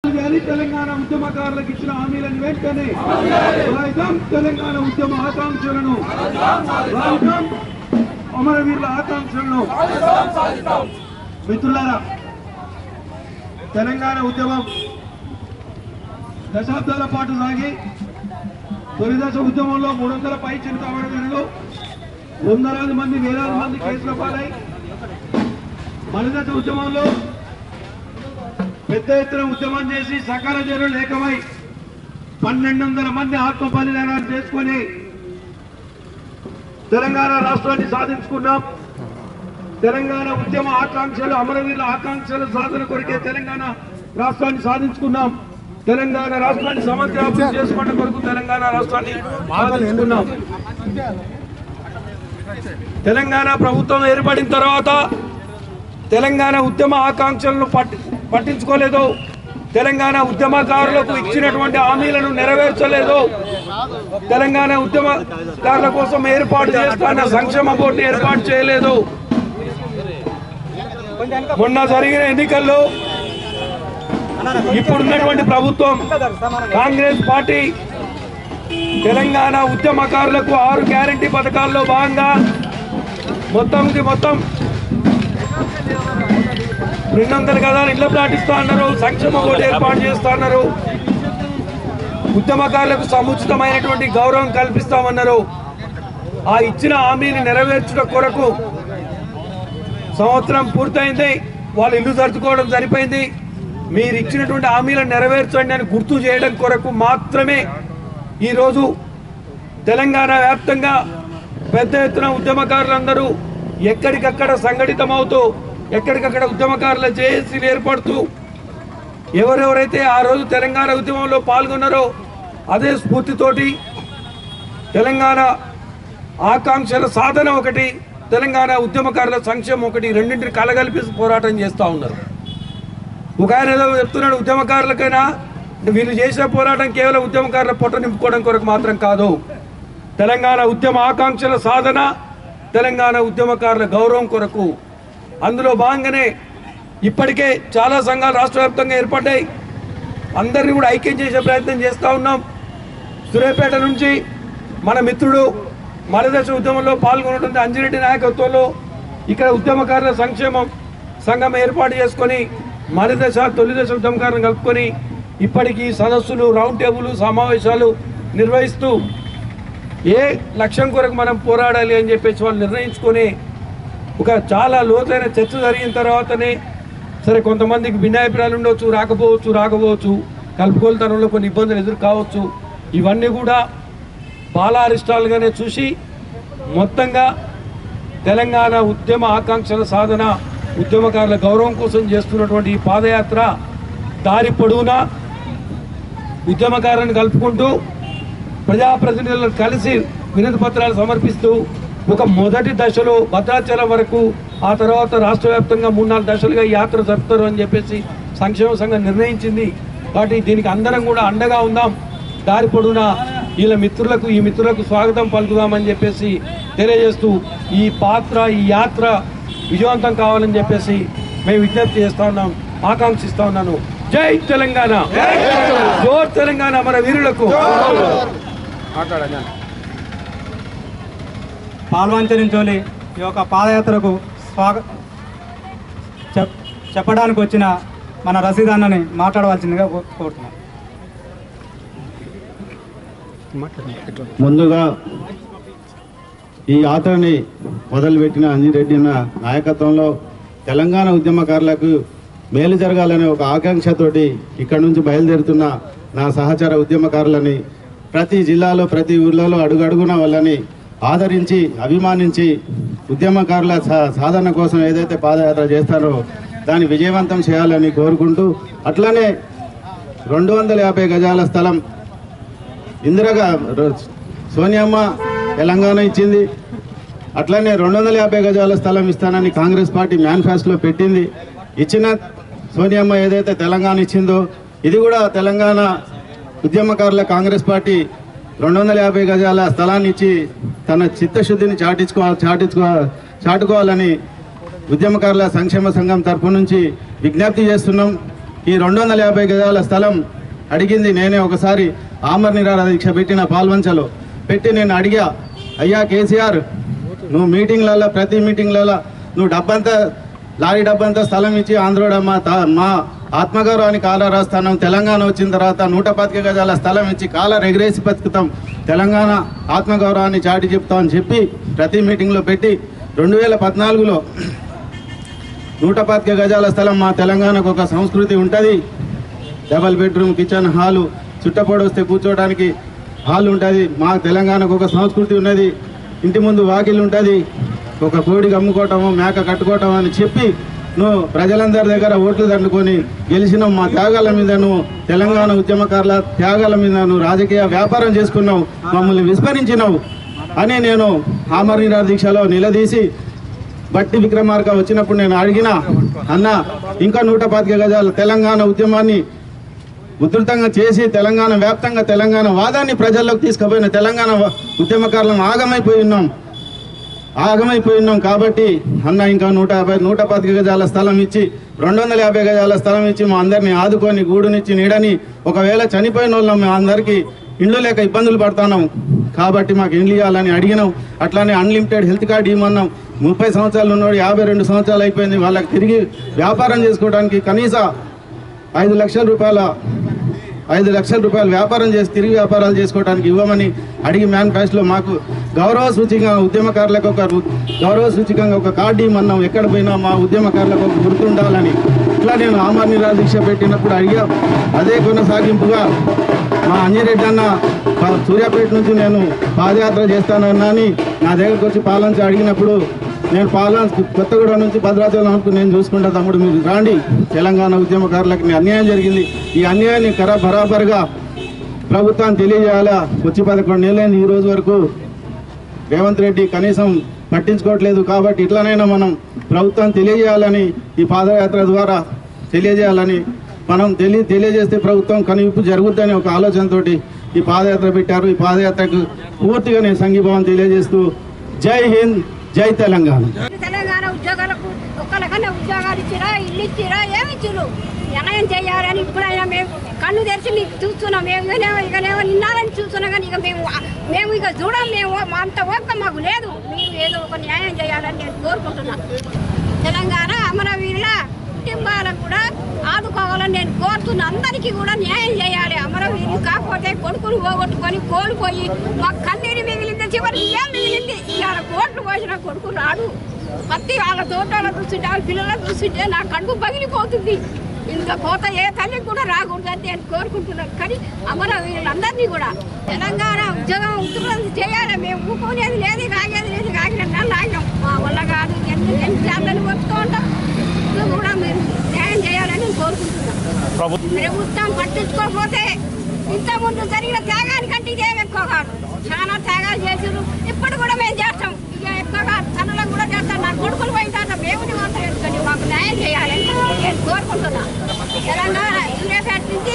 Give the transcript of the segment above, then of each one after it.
చేయాలి తెలంగాణ ఉద్యమకారులకు ఇచ్చిన హామీలను వెంటనే రాయిద్దాం తెలంగాణ ఉద్యమ ఆకాంక్షలను రాయిద్దాం అమరవీరుల ఆకాంక్షలను మిత్రులారా తెలంగాణ ఉద్యమం దశాబ్దాల పాటు సాగి తొలిదశ ఉద్యమంలో మూడు వందల పై చిరుత అమరవీరులు వందలాది మంది వేలాది మంది కేసుల పాలై మలిదశ ఉద్యమంలో పెద్ద ఎత్తున ఉద్యమం చేసి సకల జనులు ఏకమై పన్నెండు వందల మంది ఆత్మ బలిదానాలు చేసుకొని తెలంగాణ రాష్ట్రాన్ని సాధించుకున్నాం తెలంగాణ ఉద్యమ ఆకాంక్షలు అమరవీరుల ఆకాంక్షల సాధన కొరకే తెలంగాణ రాష్ట్రాన్ని సాధించుకున్నాం తెలంగాణ రాష్ట్రాన్ని సమగ్ర అభివృద్ధి చేసుకోవడం కొరకు తెలంగాణ రాష్ట్రాన్ని సాధించుకున్నాం తెలంగాణ ప్రభుత్వం ఏర్పడిన తర్వాత తెలంగాణ ఉద్యమ ఆకాంక్షలను పట్టి పట్టించుకోలేదు తెలంగాణ ఉద్యమకారులకు ఇచ్చినటువంటి హామీలను నెరవేర్చలేదు తెలంగాణ ఉద్యమకారుల కోసం ఏర్పాటు చేస్తున్న సంక్షేమ బోర్డు ఏర్పాటు చేయలేదు మొన్న జరిగిన ఎన్నికల్లో ఇప్పుడున్నటువంటి ప్రభుత్వం కాంగ్రెస్ పార్టీ తెలంగాణ ఉద్యమకారులకు ఆరు గ్యారంటీ పథకాల్లో భాగంగా మొత్తంకి మొత్తం రెండు వందల గదాలు ఇళ్ల ప్లాటిస్తా అన్నారు సంక్షేమ బోర్డు ఏర్పాటు చేస్తా అన్నారు ఉద్యమకారులకు సముచితమైనటువంటి గౌరవం కల్పిస్తామన్నారు ఆ ఇచ్చిన హామీని నెరవేర్చడం కొరకు సంవత్సరం పూర్తయింది వాళ్ళు ఇల్లు సర్దుకోవడం సరిపోయింది మీరు ఇచ్చినటువంటి హామీలను నెరవేర్చండి అని గుర్తు చేయడం కొరకు మాత్రమే ఈరోజు తెలంగాణ వ్యాప్తంగా పెద్ద ఎత్తున ఉద్యమకారులందరూ ఎక్కడికక్కడ సంఘటితమవుతూ ఎక్కడికక్కడ ఉద్యమకారుల జేఏసీలు ఏర్పడుతూ ఎవరెవరైతే ఆ రోజు తెలంగాణ ఉద్యమంలో పాల్గొన్నారో అదే స్ఫూర్తితోటి తెలంగాణ ఆకాంక్షల సాధన ఒకటి తెలంగాణ ఉద్యమకారుల సంక్షేమం ఒకటి రెండింటిని కలగలిపి పోరాటం చేస్తూ ఉన్నారు ఒక ఆయన ఏదో చెప్తున్నాడు ఉద్యమకారులకైనా వీళ్ళు చేసిన పోరాటం కేవలం ఉద్యమకారుల పొట్ట నింపుకోవడం కొరకు మాత్రం కాదు తెలంగాణ ఉద్యమ ఆకాంక్షల సాధన తెలంగాణ ఉద్యమకారుల గౌరవం కొరకు అందులో భాగంగానే ఇప్పటికే చాలా సంఘాలు రాష్ట్ర వ్యాప్తంగా ఏర్పడ్డాయి అందరినీ కూడా ఐక్యం చేసే ప్రయత్నం చేస్తూ ఉన్నాం సూర్యాపేట నుంచి మన మిత్రుడు మలదశ ఉద్యమంలో పాల్గొన్నటువంటి అంజిరెడ్డి నాయకత్వంలో ఇక్కడ ఉద్యమకారుల సంక్షేమం సంఘం ఏర్పాటు చేసుకొని మలదశ తొలిదశ ఉద్యమకారులను కలుపుకొని ఇప్పటికీ సదస్సులు రౌండ్ టేబుల్ సమావేశాలు నిర్వహిస్తూ ఏ లక్ష్యం కొరకు మనం పోరాడాలి అని చెప్పేసి వాళ్ళు నిర్ణయించుకొని ఒక చాలా లోతైన చర్చ జరిగిన తర్వాతనే సరే కొంతమందికి భిన్నాభిప్రాయాలు ఉండొచ్చు రాకపోవచ్చు రాకపోవచ్చు కలుపుకోలుతనంలో కొన్ని ఇబ్బందులు ఎదురు కావచ్చు ఇవన్నీ కూడా బాలారిష్టాలుగానే చూసి మొత్తంగా తెలంగాణ ఉద్యమ ఆకాంక్షల సాధన ఉద్యమకారుల గౌరవం కోసం చేస్తున్నటువంటి ఈ పాదయాత్ర దారి పొడవునా ఉద్యమకారులను కలుపుకుంటూ ప్రజాప్రతినిధులను కలిసి వినతి పత్రాలు సమర్పిస్తూ ఒక మొదటి దశలో భద్రాచలం వరకు ఆ తర్వాత రాష్ట్ర వ్యాప్తంగా మూడు నాలుగు దశలుగా ఈ యాత్ర జరుపుతారు అని చెప్పేసి సంక్షేమ సంఘం నిర్ణయించింది కాబట్టి దీనికి అందరం కూడా అండగా ఉందాం దారి పొడున వీళ్ళ మిత్రులకు ఈ మిత్రులకు స్వాగతం పలుకుదామని చెప్పేసి తెలియజేస్తూ ఈ పాత్ర ఈ యాత్ర విజయవంతం కావాలని చెప్పేసి మేము విజ్ఞప్తి చేస్తా ఉన్నాం ఆకాంక్షిస్తా ఉన్నాను జై తెలంగాణ జోర్ తెలంగాణ మన వీరులకు పాల్వంచరించోలి ఈ యొక్క పాదయాత్రకు స్వాగ చెప్ చెప్పడానికి వచ్చిన మన రసీద్ అన్నని మాట్లాడవలసిందిగా కో- కోరుతున్నాను ముందుగా ఈ యాత్రని మొదలుపెట్టిన అంజిరెడ్డి అన్న నాయకత్వంలో తెలంగాణ ఉద్యమకారులకు మేలు జరగాలనే ఒక ఆకాంక్షతోటి ఇక్కడ నుంచి బయలుదేరుతున్న నా సహచర ఉద్యమకారులని ప్రతి జిల్లాలో ప్రతి ఊర్లలో అడుగడుగున వాళ్ళని ఆదరించి అభిమానించి ఉద్యమకారుల సా- సాధన కోసం ఏదైతే పాదయాత్ర చేస్తారో దాన్ని విజయవంతం చేయాలని కోరుకుంటూ అట్లనే రెండు వందల యాభై గజాల స్థలం ఇందిరగా రో- సోనియమ్మ తెలంగాణ ఇచ్చింది అట్లనే రెండు వందల యాభై గజాల స్థలం ఇస్తానని కాంగ్రెస్ పార్టీ మేనిఫెస్టోలో పెట్టింది ఇచ్చిన సోనియమ్మ ఏదైతే తెలంగాణ ఇచ్చిందో ఇది కూడా తెలంగాణ ఉద్యమకారుల కాంగ్రెస్ పార్టీ రెండు వందల యాభై గజాల స్థలాన్ని ఇచ్చి తన చిత్తశుద్ధిని చాటించుకో చాటించుకో చాటుకోవాలని ఉద్యమకారుల సంక్షేమ సంఘం తరపు నుంచి విజ్ఞప్తి చేస్తున్నాం ఈ రెండు వందల యాభై గజాల స్థలం అడిగింది నేనే ఒకసారి ఆమర నిరాహార దీక్ష పెట్టిన పాల్వంచలో పెట్టి నేను అడిగా అయ్యా కేసీఆర్ నువ్వు మీటింగ్లలో ప్రతి మీటింగ్లలో నువ్వు డబ్బంతా లారీ డబ్బంతా స్థలం ఇచ్చి ఆంధ్రోడ మా తా- మా ఆత్మగౌరవానికి కాల రాస్తానం తెలంగాణ వచ్చిన తర్వాత నూట పాతిక గజాల స్థలం ఇచ్చి కాలర్ ఎగిరేసి బతుకుతాం తెలంగాణ ఆత్మగౌరవాన్ని చాటి చెప్తాం అని చెప్పి ప్రతి మీటింగ్లో పెట్టి రెండు వేల పద్నాలుగులో నూట పాతిక గజాల స్థలం మా తెలంగాణకు ఒక సంస్కృతి ఉంటుంది డబల్ బెడ్రూమ్ కిచెన్ హాలు చుట్టపొడి వస్తే కూర్చోవడానికి హాల్ ఉంటుంది మా తెలంగాణకు ఒక సంస్కృతి ఉన్నది ఇంటి ముందు వాకిల్ ఉంటుంది ఒక కోడికి అమ్ముకోవటము మేక కట్టుకోవటం అని చెప్పి నువ్వు ప్రజలందరి దగ్గర ఓట్లు దండుకొని గెలిచినావు మా త్యాగాల మీద నువ్వు తెలంగాణ ఉద్యమకారుల త్యాగాల మీద నువ్వు రాజకీయ వ్యాపారం చేసుకున్నావు మమ్మల్ని విస్మరించినావు అని నేను ఆమర నిరాహార దీక్షలో నిలదీసి బట్టి విక్రమార్క వచ్చినప్పుడు నేను అడిగిన అన్న ఇంకా నూట పాతిక గజాల తెలంగాణ ఉద్యమాన్ని ఉధృతంగా చేసి తెలంగాణ వ్యాప్తంగా తెలంగాణ వాదాన్ని ప్రజల్లోకి తీసుకుపోయిన తెలంగాణ వ- ఉద్యమకారులను ఆగమైపోయి ఉన్నాం ఆగమైపోయి ఉన్నాం కాబట్టి అన్న ఇంకా నూట యాభై నూట పాతిక గజాల స్థలం ఇచ్చి రెండు వందల యాభై గజాల స్థలం ఇచ్చి మా అందరినీ ఆదుకొని గూడునిచ్చి నీడని ఒకవేళ చనిపోయిన వాళ్ళం మేము అందరికీ ఇండ్లు లేక ఇబ్బందులు పడుతున్నాం కాబట్టి మాకు ఇండ్లు ఇవ్వాలని అడిగినాం అట్లానే అన్లిమిటెడ్ హెల్త్ కార్డు ఇవ్వమన్నాం ముప్పై సంవత్సరాలు ఉన్నోడు యాభై రెండు సంవత్సరాలు అయిపోయింది వాళ్ళకి తిరిగి వ్యాపారం చేసుకోవడానికి కనీస ఐదు లక్షల రూపాయల ఐదు లక్షల రూపాయలు వ్యాపారం చేసి తిరిగి వ్యాపారాలు చేసుకోవడానికి ఇవ్వమని అడిగి మేనిఫెస్టోలో మాకు గౌరవ సూచికంగా ఉద్యమకారులకు ఒక రు- గౌరవ సూచికంగా ఒక కార్డు ఇవ్వమన్నాం ఎక్కడ పోయినా మా ఉద్యమకారులకు ఒక గుర్తుండాలని ఇట్లా నేను ఆమర నిరాహార దీక్ష పెట్టినప్పుడు అడిగా అదే కొనసాగింపుగా మా అంజిరెడ్డి అన్న ప- సూర్యాపేట నుంచి నేను పాదయాత్ర చేస్తానన్నా అని నా దగ్గరకు వచ్చి పాలన అడిగినప్పుడు నేను పాలన కొత్తగూడెం నుంచి భద్రాచలం వరకు నేను చూసుకుంటా తమ్ముడు మీరు రాండి తెలంగాణ ఉద్యమకారులకు నీ అన్యాయం జరిగింది ఈ అన్యాయాన్ని కరా బరాబర్గా ప్రభుత్వాన్ని తెలియజేయాలా వచ్చి పదకొండు నెలలైంది ఈ రోజు వరకు రేవంత్ రెడ్డి కనీసం పట్టించుకోవట్లేదు కాబట్టి ఇట్లనైనా మనం ప్రభుత్వం తెలియజేయాలని ఈ పాదయాత్ర ద్వారా తెలియజేయాలని మనం తెలియ తెలియజేస్తే ప్రభుత్వం కనువిప్పు జరుగుద్దని ఒక ఆలోచనతోటి ఈ పాదయాత్ర పెట్టారు ఈ పాదయాత్రకు పూర్తిగా నేను సంఘీభావం తెలియజేస్తూ జై హింద్ జై తెలంగాణ తెలంగాణ ఉద్యోగాలకు ఒక్కరికన్నా ఉద్యోగాలు ఇచ్చిరా ఇల్లు ఇచ్చిరా ఏమి ఇచ్చిరు న్యాయం చేయాలని ఇప్పుడైనా మేము కన్ను తెరిచి మీకు చూస్తున్నాం మేము ఇకనేమో ఇకనేమో నిన్నారని చూస్తున్నాం కానీ ఇక మేము మేము ఇక చూడం మేము మా అంత ఓపిక మాకు లేదు మీరు ఏదో ఒక న్యాయం చేయాలని నేను కోరుకుంటున్నాను తెలంగాణ అమరవీరుల కుటుంబాలకు కూడా ఆదుకోవాలని నేను కోరుతున్నా అందరికీ కూడా న్యాయం చేయాలి అమరవీరులు కాకపోతే కొడుకులు పోగొట్టుకొని కోల్పోయి మా కన్నీరు మిగిలింది చివరికి ఏం మిగిలింది ఇవాళ కోట్లు పోసిన కొడుకు రాడు ప్రతి వాళ్ళ తోటలో చూస్తుంటే వాళ్ళ పిల్లలు చూస్తుంటే నా కడుపు పగిలిపోతుంది ఇంత కోత ఏ తల్లికి కూడా రాకూడదు అని నేను కోరుకుంటున్నాను కానీ అమరవీరులందరినీ కూడా తెలంగాణ ఉద్యోగం ఉత్తరం చేయాలి మేము ఊపుకునేది లేదు కాగేది లేదు కాగిన నెలలు ఆగినాం మా వల్ల కాదు ఎన్ని ఎన్ని జాబ్లను వస్తూ ఉంటాం ఇది కూడా మీరు న్యాయం చేయాలని నేను కోరుకుంటున్నాను ప్రభుత్వం పట్టించుకోకపోతే ఇంత ముందు జరిగిన త్యాగానికంటే ఇదేం ఎక్కువ కాదు చాలా త్యాగాలు చేసారు ఇప్పుడు కూడా మేము చేస్తాం ఇక ఎక్కువ కాదు తనలో కూడా చేస్తాం నా కొడుకులు పోయిన తర్వాత మేముని మాత్రం ఎందుకని మాకు న్యాయం చేయాలని నేను కోరుకుంటున్నా తెలంగాణ యూనివర్సిటీ నుంచి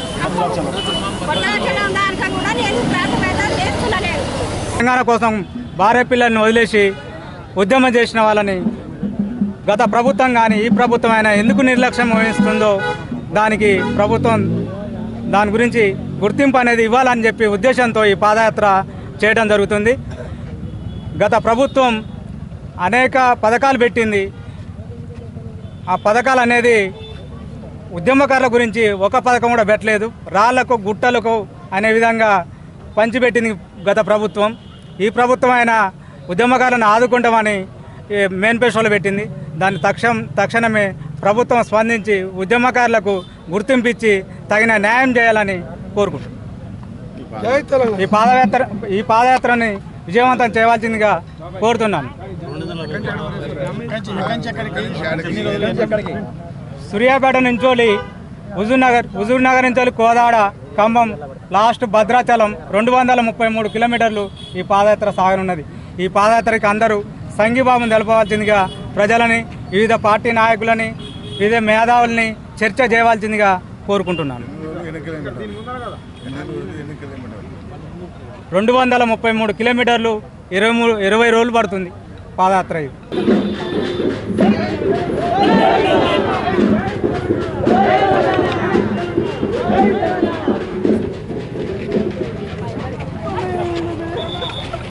భద్రాచలం దానికా కూడా నేను ప్రాథమిక చేస్తున్నా నేను తెలంగాణ కోసం భార్య పిల్లల్ని వదిలేసి ఉద్యమం చేసిన వాళ్ళని గత ప్రభుత్వం కానీ ఈ ప్రభుత్వం అయినా ఎందుకు నిర్లక్ష్యం వహిస్తుందో దానికి ప్రభుత్వం దాని గురించి గుర్తింపు అనేది ఇవ్వాలని చెప్పి ఉద్దేశంతో ఈ పాదయాత్ర చేయడం జరుగుతుంది గత ప్రభుత్వం అనేక పథకాలు పెట్టింది ఆ పథకాలు అనేది ఉద్యమకారుల గురించి ఒక పథకం కూడా పెట్టలేదు రాళ్లకు గుట్టలకు అనే విధంగా పంచిపెట్టింది గత ప్రభుత్వం ఈ ప్రభుత్వం అయిన ఉద్యమకారులను ఆదుకుంటామని ఈ మేనిఫెస్టోలో పెట్టింది దాన్ని తక్షణం తక్షణమే ప్రభుత్వం స్పందించి ఉద్యమకారులకు గుర్తింపు ఇచ్చి తగిన న్యాయం చేయాలని కోరుకుంటున్నాం ఈ పాదయాత్ర ఈ పాదయాత్రని విజయవంతం చేయవలసిందిగా కోరుతున్నాను సూర్యాపేట నుంచి హుజూర్ నగర్ హుజూర్ నగర్ నుంచి కోదాడ ఖమ్మం లాస్ట్ భద్రాచలం రెండు వందల ముప్పై మూడు కిలోమీటర్లు ఈ పాదయాత్ర సాగనున్నది ఈ పాదయాత్రకి అందరూ సంఘీభావం తెలపవలసిందిగా ప్రజలని వివిధ పార్టీ నాయకులని వివిధ మేధావుల్ని చర్చ చేయవలసిందిగా కోరుకుంటున్నాను రెండు వందల ముప్పై మూడు కిలోమీటర్లు ఇరవై మూడు ఇరవై రోజులు పడుతుంది పాదయాత్ర ఇది